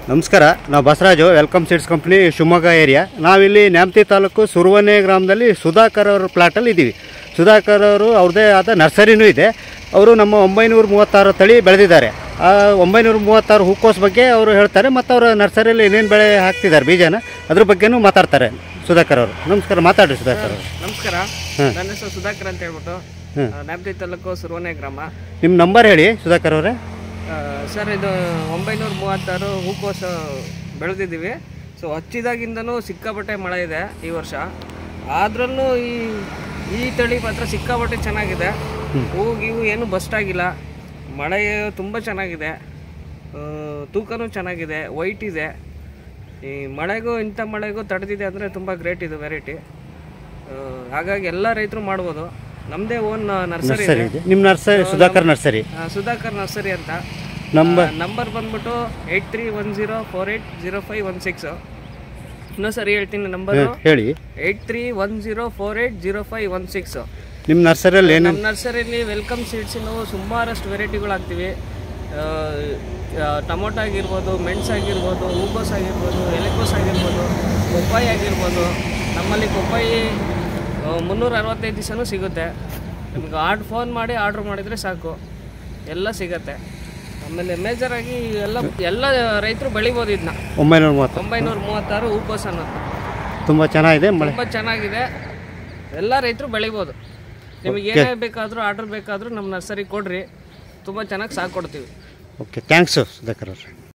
ನಮಸ್ಕಾರ ನಾವು Basavaraju welcome seeds company Shivamogga area ನಾವಿಲ್ಲಿ ನ್ಯಾಮತಿ ತಾಲೂಕು ಸುರುವನೆ ಗ್ರಾಮದಲ್ಲಿ ಸುಧಾಕರ್ ಅವ್ರ ಪ್ಲಾಟಲ್ಲಿ ಇದ್ದೀವಿ ಸುಧಾಕರ್ ಅವರು ಅವ್ರದ್ದೇ ಆದ ನರ್ಸರಿನೂ ಇದೆ ಅವರು ನಮ್ಮ ಒಂಬೈನೂರ ಮೂವತ್ತಾರು ತಳಿ ಬೆಳೆದಿದ್ದಾರೆ ಆ ಒಂಬೈನೂರ ಮೂವತ್ತಾರು ಹೂಕೋಸ್ ಬಗ್ಗೆ ಅವರು ಹೇಳ್ತಾರೆ ಮತ್ತು ಅವರ ನರ್ಸರಿಯಲ್ಲಿ ಏನೇನು ಬೆಳೆ ಹಾಕ್ತಿದ್ದಾರೆ ಬೀಜನ ಅದ್ರ ಬಗ್ಗೆನೂ ಮಾತಾಡ್ತಾರೆ ಸುಧಾಕರ್ ಅವರು ನಮಸ್ಕಾರ ಮಾತಾಡ್ರಿ ಸುಧಾಕರ್ ಅವರು ನಮಸ್ಕಾರ ನನ್ನ ಹೆಸರು ಸುಧಾಕರ್ ಅಂತ ಹೇಳ್ಬಿಟ್ಟು ನ್ಯಾಮತಿ ತಾಲೂಕು ಸುರ್ವನೆ ಗ್ರಾಮ ನಿಮ್ಮ ನಂಬರ್ ಹೇಳಿ ಸುಧಾಕರ್ ಅವರೇ ಆ, ಸರ್ ಇದು ಒಂಬೈನೂರ ಮೂವತ್ತಾರು ಹೂಕೋಸ ಬೆಳೆದಿದ್ದೀವಿ ಸೊ ಹಚ್ಚಿದಾಗಿಂದನೂ ಸಿಕ್ಕಾಪಟ್ಟೆ ಮಳೆ ಇದೆ ಈ ವರ್ಷ ಆದ್ರೂ ಈ ಈ ತಳಿ ಮಾತ್ರ ಸಿಕ್ಕಾಪಟ್ಟೆ ಚೆನ್ನಾಗಿದೆ ಹೂವು ಗೀವು ಏನು ಬಸ್ಟ್ ಆಗಿಲ್ಲ ಮಳೆ ತುಂಬ ಚೆನ್ನಾಗಿದೆ ಆ, ತೂಕನೂ ಚೆನ್ನಾಗಿದೆ ವೈಟ್ ಇದೆ ಈ ಮಳೆಗೂ ಇಂಥ ಮಳೆಗೂ ತಡೆದಿದೆ ಅಂದರೆ ತುಂಬ ಗ್ರೇಟ್ ಇದು ವೆರೈಟಿ ಹಾಗಾಗಿ ಎಲ್ಲ ರೈತರು ಮಾಡ್ಬೋದು ನಮ್ಮದೇ ಓನ್ ನರ್ಸರಿ ಸರಿ ಇದೆ ನಿಮ್ಮ ನರ್ಸರಿ ಸುಧಾಕರ್ ನರ್ಸರಿ ಆ, ಸುಧಾಕರ್ ನರ್ಸರಿ ಅಂತ ನಂಬರ್ ನಂಬರ್ ಬಂದ್ಬಿಟ್ಟು eight three one zero four eight zero five one six ಇನ್ನೂ ಸರಿ ಹೇಳ್ತೀನಿ ನಂಬರು ಹೇಳಿ eight three one zero four eight zero five one six ನಿಮ್ಮ ನರ್ಸರಿಯಲ್ಲಿ ಏನು ನಮ್ಮ ನರ್ಸರಿಯಲ್ಲಿ ವೆಲ್ಕಮ್ ಸೀಡ್ಸ್ ನಾವು ಸುಮಾರಷ್ಟು ವೆರೈಟಿಗಳು ಹಾಕ್ತೀವಿ ಆ, ಆ, ಟೊಮೊಟೊ ಆಗಿರ್ಬೋದು ಮೆಣಸು ಆಗಿರ್ಬೋದು ಹೂಕೋಸ್ ಆಗಿರ್ಬೋದು ಎಲೆಕೋಸ್ ಆಗಿರ್ಬೋದು ಪಪ್ಪಾಯಿ ಆಗಿರ್ಬೋದು ನಮ್ಮಲ್ಲಿ ಪಪ್ಪಾಯಿ ಮುನ್ನೂರ ಅರವತ್ತೈದು ದಿವಸನೂ ಸಿಗುತ್ತೆ ನಿಮ್ಗೆ ಆರ್ಡ್ ಫೋನ್ ಮಾಡಿ ಆರ್ಡ್ರ್ ಮಾಡಿದರೆ ಸಾಕು ಎಲ್ಲ ಸಿಗತ್ತೆ ಆಮೇಲೆ ಮೇಜರಾಗಿ ಎಲ್ಲ ಎಲ್ಲ ರೈತರು ಬೆಳಿಬೋದು ಇದನ್ನ ಒಂಬೈನೂರ ಮೂವತ್ತು ಒಂಬೈನೂರ ಮೂವತ್ತಾರು ಹೂಕೋಸ್ ಅನ್ನೋದು ತುಂಬ ಚೆನ್ನಾಗಿದೆ ಮಳೆ ತುಂಬ ಚೆನ್ನಾಗಿದೆ ಎಲ್ಲ ರೈತರು ಬೆಳಿಬೋದು ನಿಮಗೆ ಏನೇ ಬೇಕಾದರೂ ಆರ್ಡರ್ ಬೇಕಾದರೂ ನಮ್ಮ ನರ್ಸರಿ ಕೊಡ್ರಿ ತುಂಬ ಚೆನ್ನಾಗಿ ಸಾಕು ಕೊಡ್ತೀವಿ ಓಕೆ ಥ್ಯಾಂಕ್ಸು ಸುಧಾಕರ್ ಅವ್ರೆ